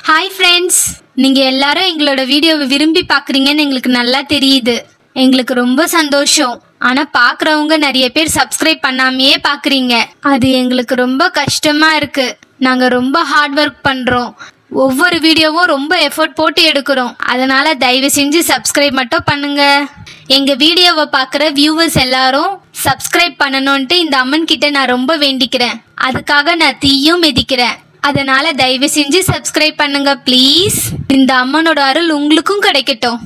hi friends நீங்க எல்லாரும் எங்களோட வீடியோவை விரும்பி பார்க்குறீங்கன்னு எங்களுக்கு நல்லா தெரியுது எங்களுக்கு ரொம்ப சந்தோஷம் ஆனா பார்க்குறவங்க நிறைய பேர் சப்ஸ்கிரைப் பண்ணாமையே பார்க்குறீங்க அது எங்களுக்கு ரொம்ப கஷ்டமா இருக்கு நாங்க ரொம்ப ஹார்ட் ஒர்க் பண்றோம் ஒவ்வொரு வீடியோவும் ரொம்ப எஃபோர்ட் போட்டு எடுக்கிறோம் அதனால தயவு செஞ்சு சப்ஸ்கிரைப் மட்டும் பண்ணுங்க எங்க வீடியோவை பார்க்குற வியூவர்ஸ் எல்லாரும் சப்ஸ்கிரைப் பண்ணணும்ட்டு இந்த அம்மன் கிட்ட நான் ரொம்ப வேண்டிக்கிறேன் அதுக்காக நான் தீயும் மிதிக்கிறேன் அதனால தயவு செஞ்சு சப்ஸ்கிரைப் பண்ணுங்க ப்ளீஸ் இந்த அம்மனோட அருள் உங்களுக்கும் கிடைக்கட்டும்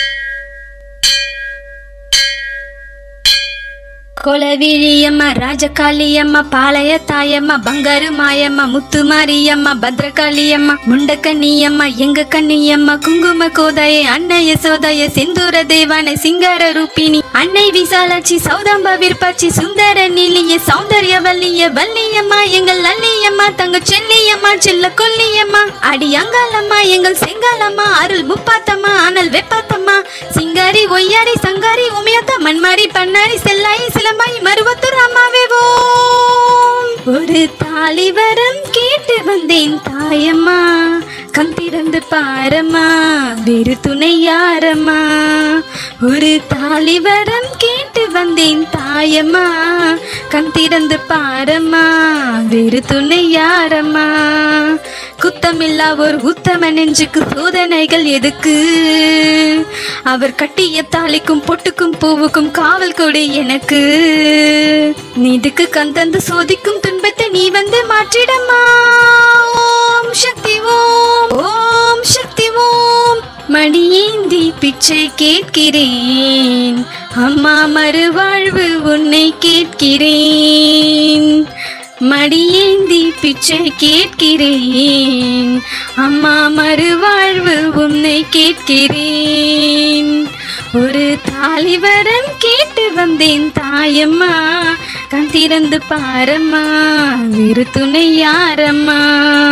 கொலவிழியம்மா ராஜகாளியம்மா பாளைய தாயம்மா பங்காரு மாயம்மா முத்து மாரியம்மா பத்ரகாளியம்மா முண்டக்கண்ணியம்மா எங்க கண்ணியம்மா குங்கும கோதாய அன்னைய சோதாய செந்தூர தேவானை சிங்கார ரூபிணி அன்னை விசாலாட்சி சௌதாம்பா விருப்பாச்சி சுந்தர நிலிய சௌந்தர்ய வல்லிய வள்ளியம்மா எங்கள் நல்லியம்மா தங்க செல்லியம்மா செல்ல கொல்லியம்மா அடி அங்காளம்மா எங்கள் செங்காலம்மா அருள் முப்பாத்தம்மா அனல் வெப்பாத்தம்மா சிங்காரி ஒய்யாரி சங்காரி உமையத்தா மண்மாரி பண்ணாரி செல்லாயி சிலம்பாய் மருவத்தூர் அம்மாவே ஓம் ஒரு தாலி வரம் கேட்டு வந்தேன் தாயம்மா கம் திறந்து பாரம்மா வேறு துணை யாரம்மா ஒரு தாலி வரம் கேட்டு வந்தேன் தாயம்மா கண் திறந்து பாரம்மா வேறு துணை யாரம்மா குத்தமில்லா ஒரு உத்தம நெஞ்சுக்கு சோதனைகள் எதுக்கு அவர் கட்டிய தாலிக்கும் பொட்டுக்கும் பூவுக்கும் காவல் கொடு எனக்கு நீதுக்கு கந்தந்து சோதிக்கும் துன்பத்தை நீ வந்து மாற்றிடமா ஓம் சக்தி ஓம் ஓம் சக்தி ஓம் மடியேந்தி பிச்சை கேட்கிறேன் அம்மா மறுவாழ்வு உன்னை கேட்கிறேன் மடியேந்தி பிச்சை கேட்கிறேன் அம்மா மறுவாழ்வு உன்னை கேட்கிறேன் ஒரு தாலிவரம் கேட்டு வந்தேன் தாயம்மா கண் திறந்து பாரம்மா வேறு துணை யாரம்மா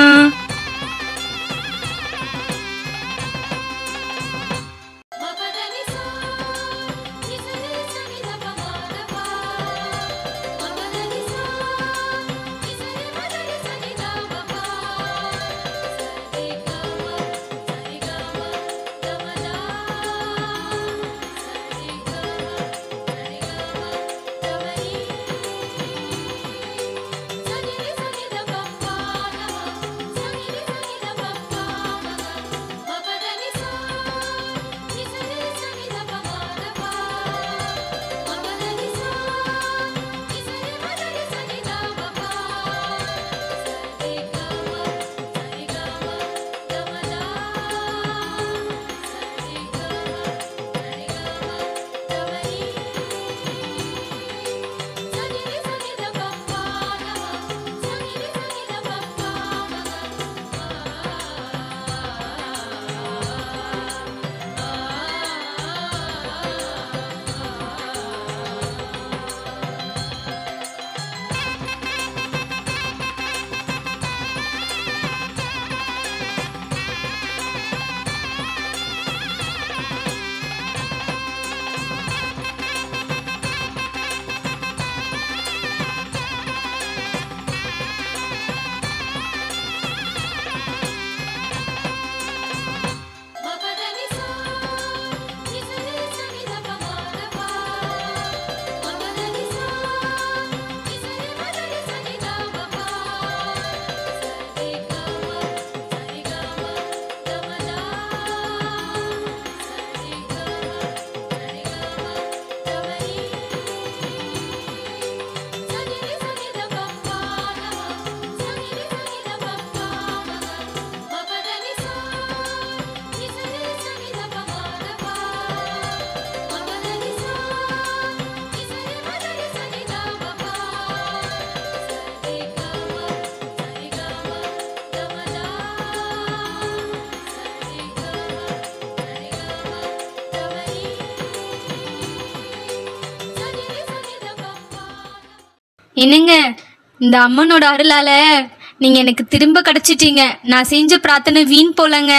என்னங்க இந்த அம்மனோட அருளால நீங்க எனக்கு திரும்ப கிடைச்சிட்டீங்க நான் செஞ்ச பிரார்த்தனை வீண் போலங்க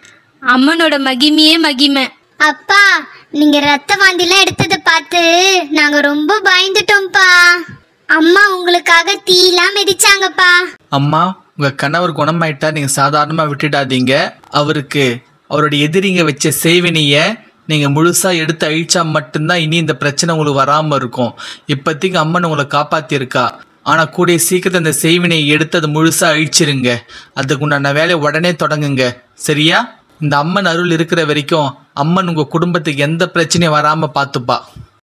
அம்மனோட மகிமையே மகிமை அப்பா நீங்க ரத்த வாந்திலாம் எடுத்ததை பார்த்து நாங்க ரொம்ப பயந்துட்டோம்ப்பா அம்மா உங்களுக்காக தீலாம் மிதிச்சாங்கப்பா அம்மா உங்கள் கணவர் குணமாயிட்டா நீங்கள் சாதாரணமாக விட்டுடாதீங்க அவருக்கு அவருடைய எதிரிங்க வச்ச செய்வினையை நீங்கள் முழுசாக எடுத்து அழிச்சா மட்டும்தான் இனி இந்த பிரச்சனை உங்களுக்கு வராமல் இருக்கும் இப்போதைக்கு அம்மன் உங்களை காப்பாற்றியிருக்கா ஆனால் கூடிய சீக்கிரத்தை அந்த செய்வினையை எடுத்து அதை முழுசாக அழிச்சிருங்க அதுக்கு உண்டான வேலையை உடனே தொடங்குங்க சரியா இந்த அம்மன் அருள் இருக்கிற வரைக்கும் அம்மன் உங்கள் குடும்பத்துக்கு எந்த பிரச்சனையும் வராமல் பார்த்துப்பா